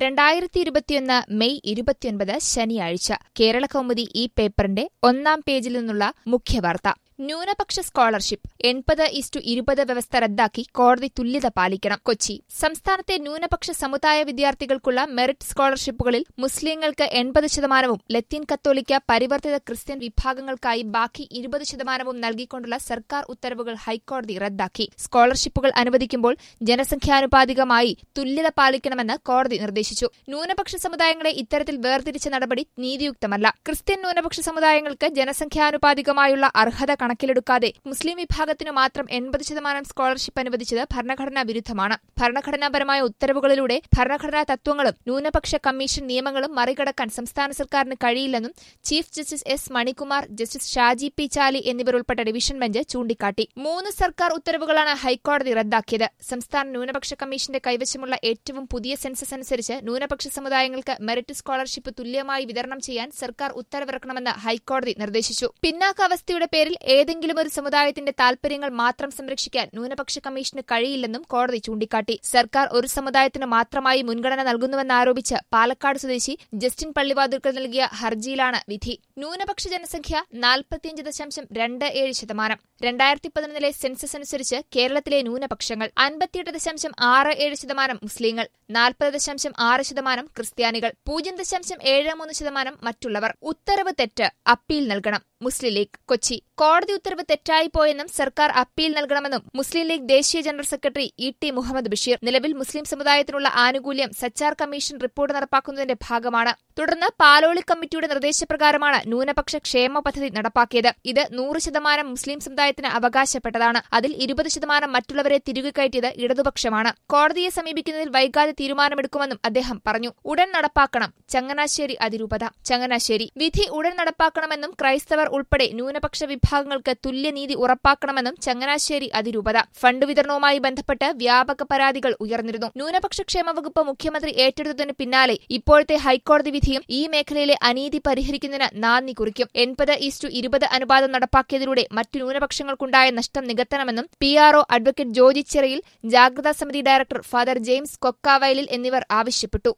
രണ്ടായിരത്തി ഇരുപത്തിയൊന്ന് മെയ് ഇരുപത്തിയൊൻപത് ശനിയാഴ്ച കേരള കൗമുദി ഈ പേപ്പറിന്റെ ഒന്നാം പേജിൽ നിന്നുള്ള മുഖ്യവാർത്ത ന്യൂനപക്ഷ സ്കോളർഷിപ്പ് എൺപത് ഇസ്റ്റു ഇരുപത് വ്യവസ്ഥ റദ്ദാക്കി കോടതി തുല്യത പാലിക്കണം കൊച്ചി സംസ്ഥാനത്തെ ന്യൂനപക്ഷ സമുദായ വിദ്യാർത്ഥികൾക്കുള്ള മെറിറ്റ് സ്കോളർഷിപ്പുകളിൽ മുസ്ലിങ്ങൾക്ക് എൺപത് ശതമാനവും ലത്തീൻ കത്തോലിക്ക പരിവർത്തിത ക്രിസ്ത്യൻ വിഭാഗങ്ങൾക്കായി ബാക്കി ഇരുപത് ശതമാനവും നൽകിക്കൊണ്ടുള്ള സർക്കാർ ഉത്തരവുകൾ ഹൈക്കോടതി റദ്ദാക്കി സ്കോളർഷിപ്പുകൾ അനുവദിക്കുമ്പോൾ ജനസംഖ്യാനുപാതികമായി തുല്യത പാലിക്കണമെന്ന് കോടതി നിർദ്ദേശിച്ചു ന്യൂനപക്ഷ സമുദായങ്ങളെ ഇത്തരത്തിൽ വേർതിരിച്ച നടപടി നീതിയുക്തമല്ല ക്രിസ്ത്യൻ ന്യൂനപക്ഷ സമുദായങ്ങൾക്ക് ജനസംഖ്യാനുപാതികമായുള്ള അർഹത കണക്കിലെടുക്കാതെ മുസ്ലിം വിഭാഗത്തിനു മാത്രം എൺപത് ശതമാനം സ്കോളർഷിപ്പ് അനുവദിച്ചത് ഭരണഘടനാ വിരുദ്ധമാണ് ഭരണഘടനാപരമായ ഉത്തരവുകളിലൂടെ ഭരണഘടനാ തത്വങ്ങളും ന്യൂനപക്ഷ കമ്മീഷൻ നിയമങ്ങളും മറികടക്കാൻ സംസ്ഥാന സർക്കാരിന് കഴിയില്ലെന്നും chief justice S Manikumar justice Shaji P Chali എന്നിവരുൾപ്പെട്ട ഡിവിഷൻ ബെഞ്ച് ചൂണ്ടിക്കാട്ടി മൂന്ന് സർക്കാർ ഉത്തരവുകളാണ് ഹൈക്കോടതി റദ്ദാക്കിയത് സംസ്ഥാന ന്യൂനപക്ഷ കമ്മീഷന്റെ കൈവശമുള്ള ഏറ്റവും പുതിയ സെൻസസ് അനുസരിച്ച് ന്യൂനപക്ഷ സമുദായങ്ങൾക്ക് മെറിറ്റ് സ്കോളർഷിപ്പ് തുല്യമായി വിതരണം ചെയ്യാൻ സർക്കാർ ഉത്തരവിറക്കണമെന്ന് ഹൈക്കോടതി നിർദ്ദേശിച്ചു പിന്നാക്കാവസ്ഥയുടെ പേരിൽ ഏതെങ്കിലും ഒരു സമുദായത്തിന്റെ താൽപര്യങ്ങൾ മാത്രം സംരക്ഷിക്കാൻ ന്യൂനപക്ഷ കമ്മീഷന് കഴിയില്ലെന്നും കോടതി ചൂണ്ടിക്കാട്ടി സർക്കാർ ഒരു സമുദായത്തിന് മാത്രമായി മുൻഗണന നൽകുന്നുവെന്നാരോപിച്ച് പാലക്കാട് സ്വദേശി ജസ്റ്റിൻ പള്ളിവാതിൽക്കൽ നൽകിയ ഹർജിയിലാണ് വിധി ന്യൂനപക്ഷ ജനസംഖ്യ നാൽപ്പത്തിയഞ്ച് ദശാംശം രണ്ട് ഏഴ് ശതമാനം രണ്ടായിരത്തി പതിനൊന്നിലെ സെൻസസ് അനുസരിച്ച് കേരളത്തിലെ ന്യൂനപക്ഷങ്ങൾ അൻപത്തിയെട്ട് ദശാംശം ആറ് ഏഴ് ശതമാനം മുസ്ലിങ്ങൾ നാൽപ്പത് ദശാംശം ആറ് ശതമാനം ക്രിസ്ത്യാനികൾ പൂജ്യം ദശാംശം ഏഴ് മൂന്ന് ശതമാനം മറ്റുള്ളവർ ഉത്തരവ് തെറ്റ് അപ്പീൽ നൽകണം മുസ്ലിം ലീഗ് കൊച്ചി കോടതി ഉത്തരവ് തെറ്റായി പോയെന്നും സർക്കാർ അപ്പീൽ നൽകണമെന്നും മുസ്ലിം ലീഗ് ദേശീയ general secretary E T Muhammad Basheer നിലവിൽ മുസ്ലിം സമുദായത്തിനുള്ള ആനുകൂല്യം സച്ചാർ കമ്മീഷൻ റിപ്പോർട്ട് നടപ്പാക്കുന്നതിന്റെ ഭാഗമാണ് തുടർന്ന് പാലോളി കമ്മിറ്റിയുടെ നിർദ്ദേശപ്രകാരമാണ് ന്യൂനപക്ഷ ക്ഷേമ പദ്ധതി നടപ്പാക്കിയത് ഇത് നൂറ് ശതമാനം മുസ്ലിം സമുദായത്തിന് അവകാശപ്പെട്ടതാണ് അതിൽ ഇരുപത് ശതമാനം മറ്റുള്ളവരെ തിരികെ കയറ്റിയത് ഇടതുപക്ഷമാണ് കോടതിയെ സമീപിക്കുന്നതിൽ വൈകാതെ തീരുമാനമെടുക്കുമെന്നും അദ്ദേഹം പറഞ്ഞു ഉടൻ നടപ്പാക്കണം ചങ്ങനാശ്ശേരി അതിരൂപത ചങ്ങനാശ്ശേരി വിധി ഉടൻ നടപ്പാക്കണമെന്നും ക്രൈസ്തവർ ഉൾപ്പെടെ ന്യൂനപക്ഷ വിഭാഗങ്ങൾക്ക് തുല്യനീതി ഉറപ്പാക്കണമെന്നും ചങ്ങനാശ്ശേരി അതിരൂപത ഫണ്ട് വിതരണവുമായി ബന്ധപ്പെട്ട് വ്യാപക പരാതികൾ ഉയർന്നിരുന്നു ന്യൂനപക്ഷ ക്ഷേമ വകുപ്പ് മുഖ്യമന്ത്രി ഏറ്റെടുത്തതിന് പിന്നാലെ ഇപ്പോഴത്തെ ഹൈക്കോടതി വിധിയും ഈ മേഖലയിലെ അനീതി പരിഹരിക്കുന്നതിന് നാന്ദി കുറിക്കും എൺപത് ഈസ്റ്റു ഇരുപത് അനുപാതം നടപ്പാക്കിയതിലൂടെ മറ്റു ന്യൂനപക്ഷങ്ങൾക്കുണ്ടായ നഷ്ടം നികത്തണമെന്നും P RO advocate Joji Cheriyil ജാഗ്രതാ സമിതി ഡയറക്ടർ ഫാദർ ജെയിംസ് കൊക്കാവയലിൽ എന്നിവർ ആവശ്യപ്പെട്ടു